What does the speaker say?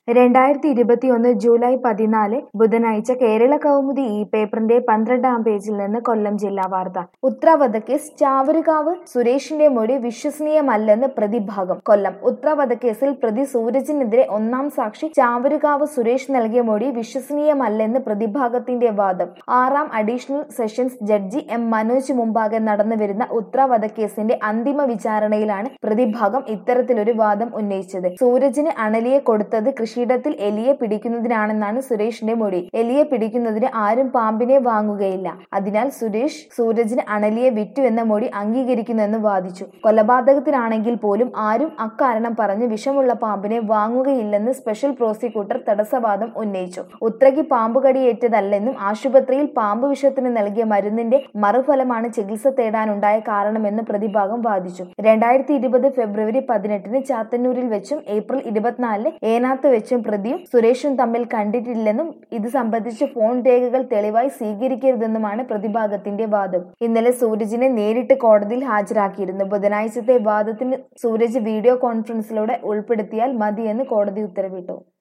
രണ്ടായിരത്തി ഇരുപത്തിയൊന്ന് ജൂലൈ പതിനാല് ബുധനാഴ്ച കേരള കൗമുദി ഈ പേപ്പറിന്റെ പന്ത്രണ്ടാം പേജിൽ നിന്ന് കൊല്ലം ജില്ലാ വാർത്ത ഉത്ര വധക്കേസ് ചാവരുകാവ് സുരേഷിന്റെ മൊഴി വിശ്വസനീയമല്ലെന്ന് പ്രതിഭാഗം കൊല്ലം ഉത്ര വധക്കേസിൽ പ്രതി സൂരജിനെതിരെ ഒന്നാം സാക്ഷി ചാവരുകാവ് സുരേഷ് നൽകിയ മൊഴി വിശ്വസനീയമല്ലെന്ന് പ്രതിഭാഗത്തിന്റെ വാദം ആറാം additional sessions judge M Manoj മുമ്പാകെ നടന്നുവരുന്ന ഉത്ര വധക്കേസിന്റെ അന്തിമ വിചാരണയിലാണ് പ്രതിഭാഗം ഇത്തരത്തിലൊരു വാദം ഉന്നയിച്ചത് സൂരജിന് അണലിയെ കൊടുത്തത് കൃഷിയിടത്തിൽ എലിയെ പിടിക്കുന്നതിനാണെന്നാണ് സുരേഷിന്റെ മൊഴി എലിയെ പിടിക്കുന്നതിന് ആരും പാമ്പിനെ വാങ്ങുകയില്ല അതിനാൽ സുരേഷ് സൂരജിന് അണലിയെ വിറ്റു എന്ന മൊഴി അംഗീകരിക്കുന്നുവെന്ന് വാദിച്ചു കൊലപാതകത്തിനാണെങ്കിൽ പോലും ആരും അക്കാരണം പറഞ്ഞ് വിഷമുള്ള പാമ്പിനെ വാങ്ങുകയില്ലെന്ന് സ്പെഷ്യൽ പ്രോസിക്യൂട്ടർ തടസ്സവാദം ഉന്നയിച്ചു ഉത്രയ്ക്ക് പാമ്പ് കടിയേറ്റതല്ലെന്നും ആശുപത്രിയിൽ പാമ്പ് വിഷത്തിന് നൽകിയ മരുന്നിന്റെ മറുഫലമാണ് ചികിത്സ തേടാനുണ്ടായ കാരണമെന്ന് പ്രതിഭാഗം വാദിച്ചു രണ്ടായിരത്തി ഇരുപത് ഫെബ്രുവരി പതിനെട്ടിന് ചാത്തന്നൂരിൽ വെച്ചും ഏപ്രിൽ ഇരുപത്തിനാലിന് ഏനാത്ത് വെച്ചും പ്രതിയും സുരേഷും തമ്മിൽ കണ്ടിട്ടില്ലെന്നും ഇത് സംബന്ധിച്ച് ഫോൺ രേഖകൾ തെളിവായി സ്വീകരിക്കരുതെന്നുമാണ് പ്രതിഭാഗത്തിന്റെ വാദം ഇന്നലെ സൂരജിനെ നേരിട്ട് കോടതിയിൽ ഹാജരാക്കിയിരുന്നു ബുധനാഴ്ചത്തെ വാദത്തിന് സൂരജ് വീഡിയോ കോൺഫറൻസിലൂടെ ഉൾപ്പെടുത്തിയാൽ മതിയെന്ന് കോടതി ഉത്തരവിട്ടു